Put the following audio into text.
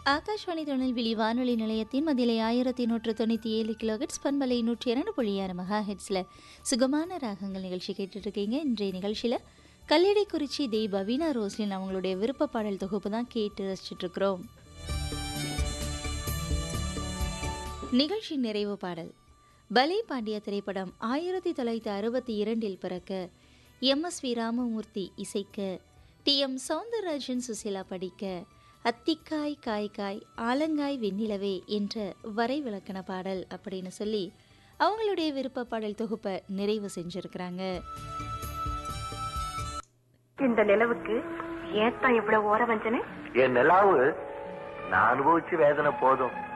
ஆகாஷ்வாணி திருநெல்வேலி வானொலி நிலையத்தின் மதிலை ஆயிரத்தி நூற்று தொண்ணூற்றி ஏழு கிலோஹெட்ஸ் பண்பலை நூற்றி இரண்டு புள்ளி ஆறு மெகா ஹெட்ஸில் சுகமான ராகங்கள் நிகழ்ச்சி கேட்டுட்டு இருக்கீங்க இன்றைய நிகழ்ச்சியில் கல்லடைக்குறிச்சி தெய் பவீனா ரோஸ்லின் அவங்களுடைய விருப்ப பாடல் தொகுப்பு தான் கேட்டு ரசிச்சுட்டு இருக்கிறோம் நிகழ்ச்சி நிறைவு பாடல் பலே பாண்டிய திரைப்படம் ஆயிரத்தி தொள்ளாயிரத்தி அறுபத்தி இரண்டில் பிறக்க எம் எஸ் வி ராமமூர்த்தி இசைக்க டி எம் சவுந்தரராஜன் சுசிலா படிக்க அத்திக்காய் காய் காய் ஆலங்காய் வெண்ணிலவே என்ற வரை விளக்கண பாடல் அப்படின்னு சொல்லி அவங்களுடைய விருப்ப பாடல் தொகுப்பை நிறைவு செஞ்சிருக்கிறாங்க இந்த நிலவுக்கு ஏத்தான் இவ்வளவு ஓர வஞ்சனை என் நிலாவு நான் அனுபவிச்சு வேதனை போதும்